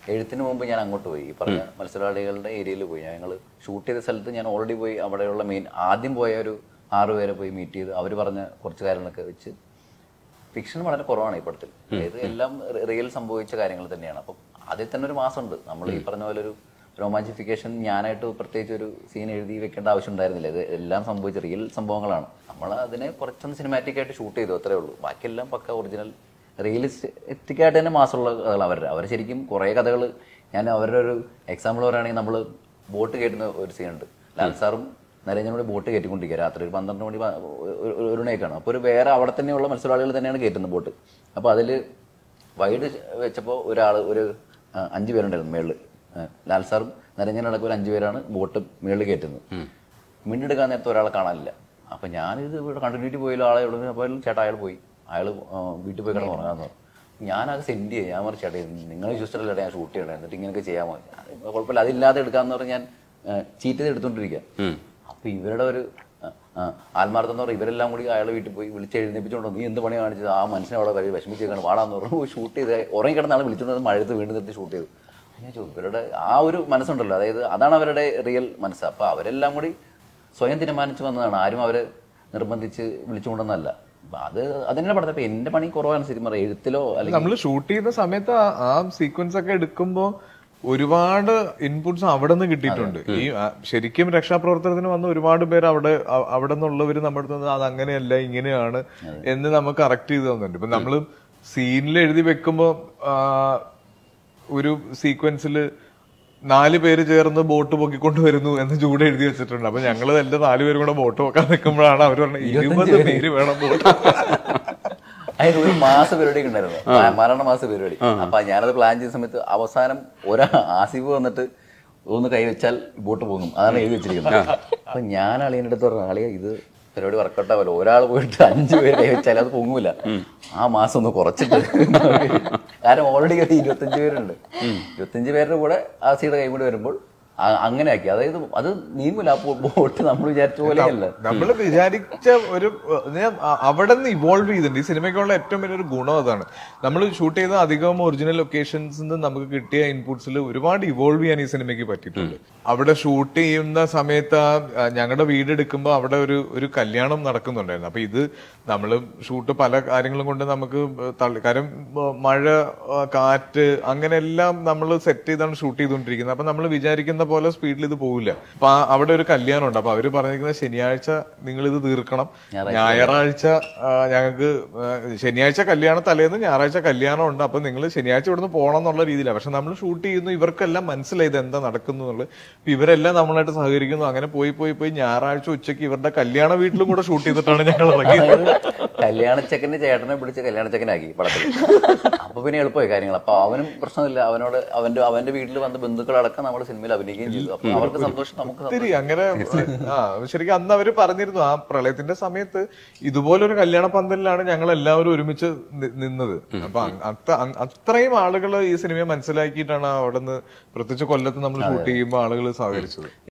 എഴുത്തിന് മുമ്പ് ഞാൻ അങ്ങോട്ട് പോയി ഈ പറഞ്ഞ മത്സരാളികളുടെ ഏരിയയിൽ പോയി ഞങ്ങൾ ഷൂട്ട് ചെയ്ത സ്ഥലത്ത് ഞാൻ ഓൾറെഡി പോയി അവിടെയുള്ള മെയിൻ ആദ്യം പോയ ഒരു ആറ് പേരെ പോയി മീറ്റ് ചെയ്ത് അവർ പറഞ്ഞ കുറച്ച് കാര്യങ്ങളൊക്കെ വെച്ച് ഫിക്ഷൻ വളരെ കുറവാണ് ഈ പടത്തിൽ അതായത് എല്ലാം റിയൽ സംഭവിച്ച കാര്യങ്ങൾ തന്നെയാണ് അപ്പം അതിൽ തന്നെ ഒരു മാസമുണ്ട് നമ്മൾ ഈ പറഞ്ഞ പോലെ ഒരു റൊമാൻസിഫിക്കേഷൻ ഞാനായിട്ട് പ്രത്യേകിച്ച് ഒരു സീൻ എഴുതി വെക്കേണ്ട ആവശ്യം ഉണ്ടായിരുന്നില്ല ഇത് എല്ലാം സംഭവിച്ച റിയൽ സംഭവങ്ങളാണ് നമ്മൾ അതിനെ കുറച്ചൊന്ന് സിനിമാറ്റിക് ആയിട്ട് ഷൂട്ട് ചെയ്തു അത്രേ ഉള്ളൂ ബാക്കിയെല്ലാം പക്ക ഒറിജിനൽ റിയലിസ്റ്റിക് ആയിട്ട് തന്നെ മാസമുള്ള കഥകൾ അവരുടെ അവർ ശരിക്കും കുറേ കഥകൾ ഞാൻ അവരുടെ ഒരു എക്സാമ്പിൾ പറയുകയാണെങ്കിൽ നമ്മൾ ബോട്ട് കയറ്റുന്ന ഒരു സീനുണ്ട് ലാൽ സാറും നരേന്ദ്രനോട് ബോട്ട് കയറ്റിക്കൊണ്ടിരിക്കുക രാത്രി ഒരു പന്ത്രണ്ട് മണി പ- ഒരു- ഒരു- ഒരു മണിയൊക്കെയാണ് അപ്പോൾ ഒരു വേറെ അവിടെ തന്നെയുള്ള മത്സരാളികൾ തന്നെയാണ് കയറ്റുന്നത് ബോട്ട് അപ്പോൾ അതിൽ വൈഡ് വെച്ചപ്പോൾ ഒരാൾ ഒരു ആ, അഞ്ച് പേരുണ്ടായിരുന്നു മേളിൽ ലാൽ സാറും നരേന്ദ്രൻ അടക്കം ഒരു അഞ്ച് പേരാണ് ബോട്ട് മേളിൽ കയറ്റുന്നത് മിണ്ടെടുക്കാൻ നേരത്തെ ഒരാളെ കാണാനില്ല അപ്പം ഞാനിത് ഇവിടെ കണ്ടിന്യൂറ്റി പോയാലും ആളെ ഇവിടെ അപ്പോൾ ചേട്ടാ അയാൾ പോയി അയാൾ വീട്ടിൽ പോയി കിടന്ന് ഉറങ്ങാന്ന് പറഞ്ഞു ഞാനത് സെൻഡ് ചെയ്യും ഞാൻ പറഞ്ഞു ചേട്ടാ നിങ്ങൾ വിശ്വസിച്ചില്ല ഞാൻ ഷൂട്ട് ചെയ്യണം എന്നിട്ട് ഇങ്ങനെയൊക്കെ ചെയ്യാമോ ഞാൻ, കുഴപ്പമില്ല അതില്ലാതെ എടുക്കാമെന്ന് പറഞ്ഞ് ഞാൻ ചീറ്റ് ചെയ്ത് എടുത്തോണ്ടിരിക്കുക അപ്പൊ ഇവരുടെ ഒരു ആ, ആ, ആത്മാർത്ഥം എന്ന് പറഞ്ഞാൽ ഇവരെല്ലാം കൂടി അയാളെ വീട്ടിൽ പോയി വിളിച്ച് എഴുന്നേപ്പിച്ചോണ്ട് വന്നു. നീ എന്ത് പണി കാണിച്ചത് ആ മനുഷ്യനെ അവിടെ കഴിയും വിഷമിച്ചേക്കാണ് വാടാന്ന് പറഞ്ഞു പോയി ഷൂട്ട് ചെയ്ത് ഉറങ്ങി കിടന്ന ആൾ വിളിച്ചോണ്ട് വന്ന് മഴയത്ത് വീണ്ടും നിർത്തി ഷൂട്ട് ചെയ്തു ഞാൻ ചോദിച്ചു ഇവരുടെ ആ ഒരു മനസ്സുണ്ടല്ലോ അതായത് അതാണ് അവരുടെ റിയൽ മനസ്സ് അപ്പൊ അവരെല്ലാം കൂടി സ്വയം തീരുമാനിച്ചു വന്നതാണ് ആരും അവരെ നിർബന്ധിച്ച് വിളിച്ചുകൊണ്ടെന്നല്ല അപ്പൊ അത് അതിനെ പടത്തെ ഇപ്പൊ എന്റെ പണി കുറവാണ് ശരിക്കും പറയാം എഴുത്തിലോ അല്ലെങ്കിൽ നമ്മൾ ഷൂട്ട് ചെയ്യുന്ന സമയത്ത് ആ- ആ സീക്വൻസ് ഒക്കെ എടുക്കുമ്പോ ഒരുപാട് ഇൻപുട്സ് അവിടെ നിന്ന് കിട്ടിയിട്ടുണ്ട് ഈ ആ, ശരിക്കും രക്ഷാപ്രവർത്തനത്തിന് വന്ന ഒരുപാട് പേര് അവിടെ അ- അവിടെ നിന്നുള്ളവര് നമ്മുടെ അടുത്ത് വന്ന് അത് അങ്ങനെയല്ല ഇങ്ങനെയാണ് എന്ന് നമുക്ക് കറക്റ്റ് ചെയ്ത് തന്നിട്ടുണ്ട് ഇപ്പൊ നമ്മള് സീനിൽ എഴുതി വെക്കുമ്പോ ആ, ഒരു സീക്വൻസിൽ നാല് പേര് ചേർന്ന് ബോട്ട് പൊക്കിക്കൊണ്ട് വരുന്നു എന്ന് ചൂട് എഴുതി വെച്ചിട്ടുണ്ട് അപ്പൊ ഞങ്ങൾ എല്ലാം നാല് പേരും കൂടെ ബോട്ട് പൊക്കാൻ നിൽക്കുമ്പോഴാണ് അവർ പറഞ്ഞത് ഇരുപത് പേര് വേണം ബോട്ട് അതിന് ഒരു മാസ പരിപാടി ഉണ്ടായിരുന്നു മരണ മാസ പരിപാടി അപ്പൊ ഞാനത് പ്ലാൻ ചെയ്ത സമയത്ത് അവസാനം ഒരാ ആസിഫ് വന്നിട്ട് ഒന്ന് കൈവച്ചാൽ ബോട്ട് പോകും അതാണ് എഴുതി വെച്ചിരിക്കുന്നത് അപ്പൊ ഞാൻ അളിയൻ്റെ അടുത്ത് പറഞ്ഞു അളിയ ഇത് പരിപാടി വർക്കൗട്ട് ആവല്ലോ ഒരാൾ പോയിട്ട് അഞ്ചു പേര് കൈവച്ചാൽ അത് പൊങ്ങൂല ആ മാസം ഒന്ന് കുറച്ചിട്ട് കാരണം ഓൾറെഡി ഒരു ഇരുപത്തഞ്ച് പേരുണ്ട് ഇരുപത്തഞ്ച് പേരുടെ കൂടെ ആസിയുടെ കൈ കൂടി വരുമ്പോൾ ആ- അങ്ങനെ ആക്കി അതായത് അത് നീങ്ങൂല ആ ബോട്ട് നമ്മൾ വിചാരിച്ച പോലെയല്ല നമ്മൾ വിചാരിച്ച ഒരു ഞാൻ അ- അവിടെ നിന്ന് ഇവോൾവ് ചെയ്തിട്ടുണ്ട് ഈ സിനിമയ്ക്കുള്ള ഏറ്റവും വലിയൊരു ഗുണം അതാണ് നമ്മൾ ഷൂട്ട് ചെയ്ത അധികം ഒറിജിനൽ ലൊക്കേഷൻസ് നിന്ന് നമുക്ക് കിട്ടിയ ഇൻപുട്സിൽ ഒരുപാട് ഇവോൾവ് ചെയ്യാൻ ഈ സിനിമയ്ക്ക് പറ്റിയിട്ടുണ്ട് അവിടെ ഷൂട്ട് ചെയ്യുന്ന സമയത്ത് ഞങ്ങളുടെ വീട് എടുക്കുമ്പോൾ അവിടെ ഒരു ഒരു കല്യാണം നടക്കുന്നുണ്ടായിരുന്നു അപ്പൊ ഇത് നമ്മൾ ഷൂട്ട് പല കാര്യങ്ങളും കൊണ്ട് നമുക്ക് തള്ളി കാര്യം ഏഹ് മഴ ഏഹ് കാറ്റ് അങ്ങനെ എല്ലാം നമ്മൾ സെറ്റ് ചെയ്താണ് ഷൂട്ട് ചെയ്തുകൊണ്ടിരിക്കുന്നത് അപ്പൊ നമ്മൾ വിചാരിക്കുന്ന പോലെ സ്പീഡിൽ ഇത് പോകില്ല അപ്പൊ ആ- അവിടെ ഒരു കല്യാണം ഉണ്ട് അപ്പൊ അവര് പറഞ്ഞിരിക്കുന്നത് ശനിയാഴ്ച നിങ്ങൾ ഇത് തീർക്കണം ഞായറാഴ്ച ആ, ഞങ്ങൾക്ക് ആ, ശനിയാഴ്ച കല്യാണം തലേന്ന് ഞായറാഴ്ച കല്യാണം ഉണ്ട് അപ്പൊ നിങ്ങൾ ശനിയാഴ്ച ഇവിടുന്ന് പോകണം എന്നുള്ള രീതിയിലാണ് പക്ഷെ നമ്മൾ ഷൂട്ട് ചെയ്യുന്നു ഇവർക്കെല്ലാം മനസ്സിലായി ഇത് എന്താ നടക്കുന്നു എന്നുള്ളത് അപ്പൊ ഇവരെല്ലാം നമ്മളായിട്ട് സഹകരിക്കുന്നു അങ്ങനെ പോയി പോയി പോയി ഞായറാഴ്ച ഉച്ചയ്ക്ക് ഇവരുടെ കല്യാണ വീട്ടിലും കൂടെ ഷൂട്ട് ചെയ്തിട്ടാണ് ഞങ്ങൾ ഇറങ്ങിയത് കല്യാണച്ചക്കന്റെ ചേട്ടനെ പിടിച്ച് കല്യാണച്ചക്കനാക്കി പടത്തിൽ അപ്പൊ പിന്നെ എളുപ്പമായി കാര്യങ്ങൾ അപ്പൊ അവനും പ്രശ്നമില്ല അവനോട് അവന്റെ അവന്റെ വീട്ടിൽ വന്ന ബന്ധുക്കളടക്കം നമ്മൾ സിനിമയിൽ അഭിനയിക്കുകയും ചെയ്തു അപ്പൊ അവർക്ക് സന്തോഷം നമുക്ക് സന്തോഷം. ഒത്തിരി അങ്ങനെ ആ ശരിക്കും അന്ന് അവര് പറഞ്ഞിരുന്നു ആ പ്രളയത്തിന്റെ സമയത്ത് ഇതുപോലൊരു കല്യാണ പന്തലിലാണ് ഞങ്ങൾ എല്ലാവരും ഒരുമിച്ച് നി- നിന്നത് അപ്പൊ അ- അത്ത- അ- അത്രയും ആളുകൾ ഈ സിനിമയെ മനസ്സിലാക്കിയിട്ടാണ് അവിടെ നിന്ന് പ്രത്യേകിച്ച് കൊല്ലത്ത് നമ്മൾ ഷൂട്ട് ചെയ്യുമ്പോൾ ആളുകൾ സഹകരിച്ചത്